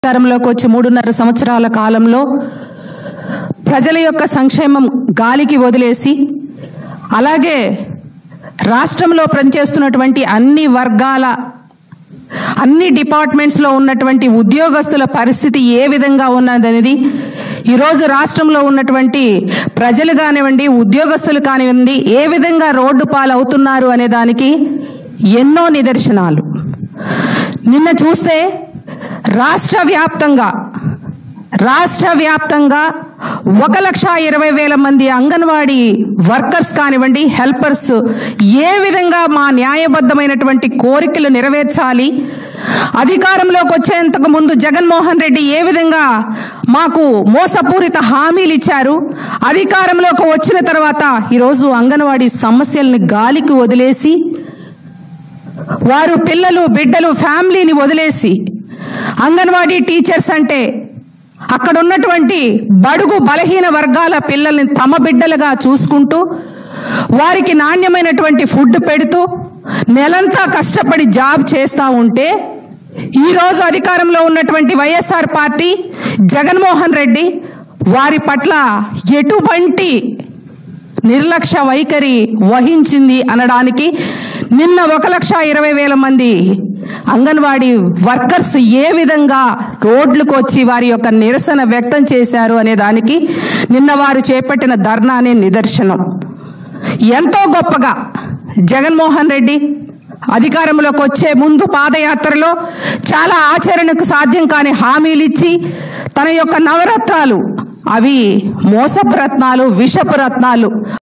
అధికారంలోకి వచ్చి మూడున్నర సంవత్సరాల కాలంలో ప్రజల యొక్క సంక్షేమం గాలికి వదిలేసి అలాగే రాష్ట్రంలో పనిచేస్తున్నటువంటి అన్ని వర్గాల అన్ని డిపార్ట్మెంట్స్లో ఉన్నటువంటి ఉద్యోగస్తుల పరిస్థితి ఏ విధంగా ఉన్నదనేది ఈరోజు రాష్ట్రంలో ఉన్నటువంటి ప్రజలు కానివ్వండి ఉద్యోగస్తులు కానివ్వండి ఏ విధంగా రోడ్డు పాలవుతున్నారు అనే దానికి ఎన్నో నిదర్శనాలు నిన్న చూస్తే రాష్ట్ర వ్యాప్తంగా రాష్ట్ర వ్యాప్తంగా ఒక లక్ష ఇరవై వేల మంది అంగన్వాడీ వర్కర్స్ కానివ్వండి హెల్పర్స్ ఏ విధంగా మా న్యాయబద్ధమైనటువంటి కోరికలు నెరవేర్చాలి అధికారంలోకి వచ్చేంతకు ముందు జగన్మోహన్ రెడ్డి ఏ విధంగా మాకు మోసపూరిత హామీలు ఇచ్చారు అధికారంలోకి వచ్చిన తర్వాత ఈరోజు అంగన్వాడీ సమస్యల్ని గాలికి వదిలేసి వారు పిల్లలు బిడ్డలు ఫ్యామిలీని వదిలేసి అంగన్వాడీ టీచర్స్ అంటే అక్కడ ఉన్నటువంటి బడుగు బలహీన వర్గాల పిల్లల్ని తమ బిడ్డలుగా చూసుకుంటూ వారికి నాణ్యమైనటువంటి ఫుడ్ పెడుతూ నెలంతా కష్టపడి జాబ్ చేస్తూ ఉంటే ఈరోజు అధికారంలో ఉన్నటువంటి వైఎస్ఆర్ పార్టీ జగన్మోహన్ రెడ్డి వారి పట్ల ఎటువంటి నిర్లక్ష్య వైఖరి వహించింది అనడానికి నిన్న ఒక లక్ష ఇరవై వేల మంది అంగన్వాడీ వర్కర్స్ ఏ విధంగా రోడ్లకు వచ్చి వారి యొక్క నిరసన వ్యక్తం చేశారు అనే దానికి నిన్న వారు చేపట్టిన ధర్నానే నిదర్శనం ఎంతో గొప్పగా జగన్మోహన్ రెడ్డి అధికారంలోకి వచ్చే ముందు పాదయాత్రలో చాలా ఆచరణకు సాధ్యం కాని హామీలు ఇచ్చి తన యొక్క నవరత్నాలు అవి మోసపు రత్నాలు విషపు రత్నాలు